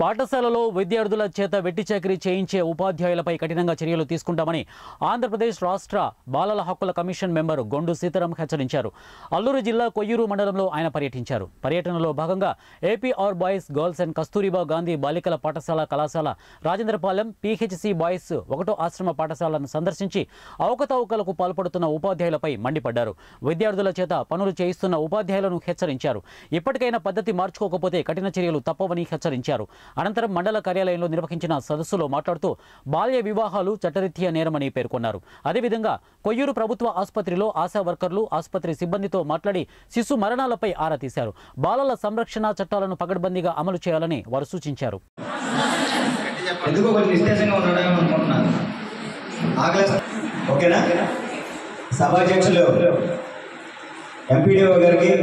పాఠశాలలో విద్యార్థుల చేత వెట్టి చాకరీ చేయించే ఉపాధ్యాయులపై కఠినంగా చర్యలు తీసుకుంటామని ఆంధ్రప్రదేశ్ రాష్ట్ర బాలల హక్కుల కమిషన్ మెంబర్ గొండు సీతారాం హెచ్చరించారు అల్లూరు జిల్లా కొయ్యూరు మండలంలో ఆయన పర్యటించారు పర్యటనలో భాగంగా AP R boys girls and Kasturba Gandhi బాలికల పాఠశాల కళాశాల రాజేంద్రపాలెం పీహెచ్సి బాయ్స్ ఒకటో ఆశ్రమ పాఠశాలను సందర్శించి అవకతవకలకు పాల్పడుతున్న ఉపాధ్యాయులపై మండిపడ్డారు విద్యార్థుల చేత పనులు చేయిస్తున్న ఉపాధ్యాయులను హెచ్చరించారు ఇప్పటికైనా పద్ధతి మార్చుకోకపోతే కఠిన చర్యలు తప్పవని హెచ్చరించారు అనంతరం మండల కార్యాలయంలో నిర్వహించిన సదస్సులో మాట్లాడుతూ బాల్య వివాహాలు చట్టరీత్యా నేరమని పేర్కొన్నారు అదేవిధంగా కొయ్యూరు ప్రభుత్వ ఆసుపత్రిలో ఆశా వర్కర్లు ఆసుపత్రి సిబ్బందితో మాట్లాడి శిశు మరణాలపై ఆరా తీశారు బాలల సంరక్షణ చట్టాలను పకడ్బందీగా అమలు చేయాలని వారు సూచించారు ఎందుకో కొంచెం నిస్తేజంగా ఉండడం అనుకుంటున్నాను ఆకలి ఓకేనా సభాధ్యక్షులు ఎంపీడీఓ గారికి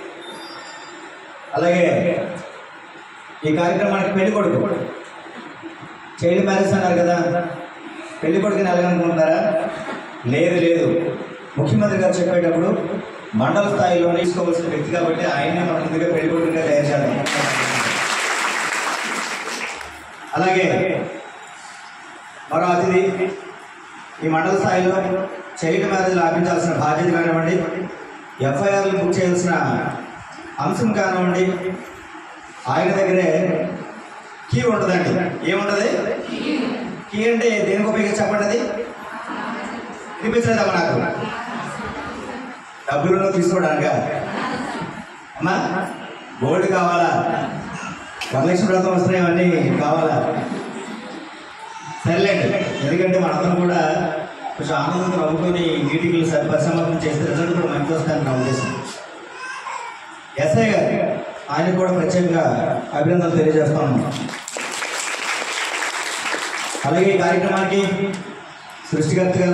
అలాగే ఈ కార్యక్రమానికి పెళ్లి కొడుకు చైల్డ్ మ్యారేజ్ అన్నారు కదా పెళ్లి కొడుకుని ఎలాగనుకుంటున్నారా లేదు లేదు ముఖ్యమంత్రి గారు చెప్పేటప్పుడు మండల స్థాయిలో తీసుకోవాల్సిన వ్యక్తి కాబట్టి ఆయనే మన ముందుగా పెళ్లి కొడుకుగా తయారు చేయాలి అలాగే మరో అతిథి ఈ మండల స్థాయిలో చైల్డ్ మ్యారేజ్ ఆపించాల్సిన బాధ్యత కానివ్వండి ఎఫ్ఐఆర్లు బుక్ చేయాల్సిన అంశం కానివ్వండి ఆయన దగ్గరే కీ ఉంటుందండి ఏముంటుంది కీ అంటే దేనికి ఉపయోగించి చెప్పండి అది వినిపించలేదమ్మా నాకు డబ్బులను తీసుకోవడానికా అమ్మా గోల్డ్ కావాలా వరలక్ష్మి వ్రతం వస్తున్నాయి ఇవన్నీ కావాలా సరేలేండి ఎందుకంటే మనందరం కూడా కొంచెం ఆనందంతో నవ్వుకొని మీటింగ్లు పరిసమాపన చేస్తే రిజల్ట్ కూడా మంచి వస్తాయని నా ఉద్దేశం ఎస్ఐ గారు ఆయనకు కూడా ప్రత్యేకంగా అభినందనలు తెలియజేస్తా ఉన్నాం అలాగే ఈ కార్యక్రమానికి సృష్టికర్తగా